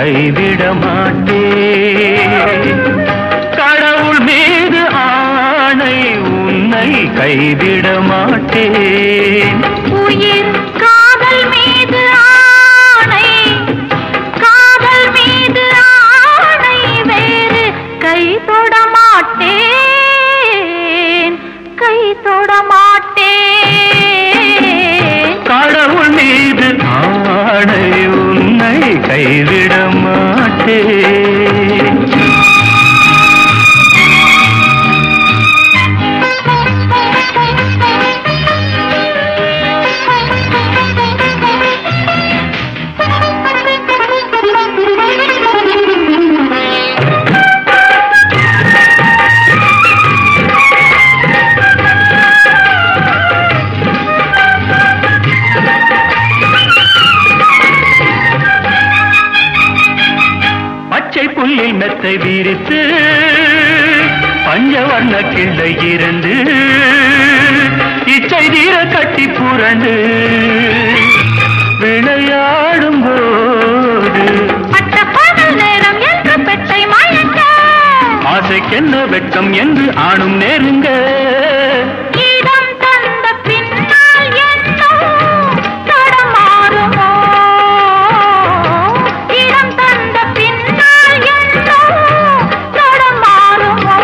கைவிட மாட்டேன் கடவுள் மீது ஆணை உன்னை கைவிட மாட்டேன் உயிர் காதல் மீது ஆணை காதல் மீது ஆணை வேறு கை தொட மாட்டேன் கை தொட மாட்டேன் கடவுள் மீது ஆணை உன்னை கைவிட மாட்டேன் பச்சை புல்லில் மெத்தை விரித்து பஞ்சவர்ண கிள்ளை இருந்து இச்சை தீர கட்டி புரண்டு விளையாடும் போது பட்ட பகல் நேரம் என்று பெட்டை மயக்க ஆசைக்கென்ன வெட்கம் என்று ஆணும் நெருங்க இடம் தந்த பின்னால் என்னோ தடமாறுமோ இடம் தந்த பின்னால் என்னோ தடமாறுமோ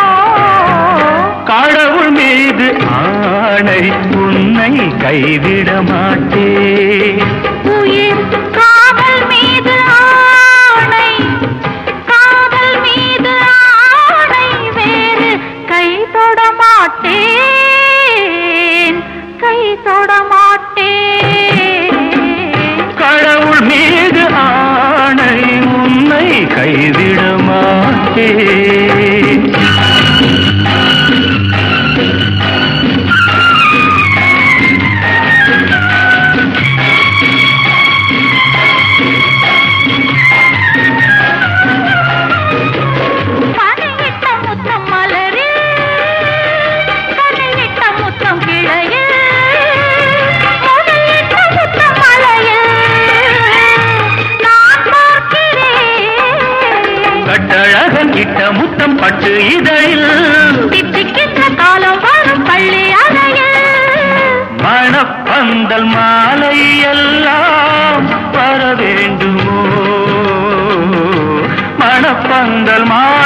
கடவுள் மீது ஆணை உன்னை கைவிட மாட்டேன் உயிர் காதல் மீது ஆணை காதல் மீது ஆணை வேறு கை தொட மாட்டேன் கை தொட மாட்டேன் கடவுள் மீது ஆணை உன்னை கைவிட மாட்டேன் பனையிட்ட முத்தம் மலரில் கனையிட்ட முத்தம் கிளையில் முனையிட்ட முத்தம் மலையில் நான் பார்க்கிறேன் கட்டழகன் இட்ட முத்தம் பட்டு இதழில் தித்திக்கின்ற காலம் வரும் பள்ளி அறையில் மணப்பந்தல் மாலை எல்லாம் வர வேண்டுமோ மணப்பந்தல் மாலை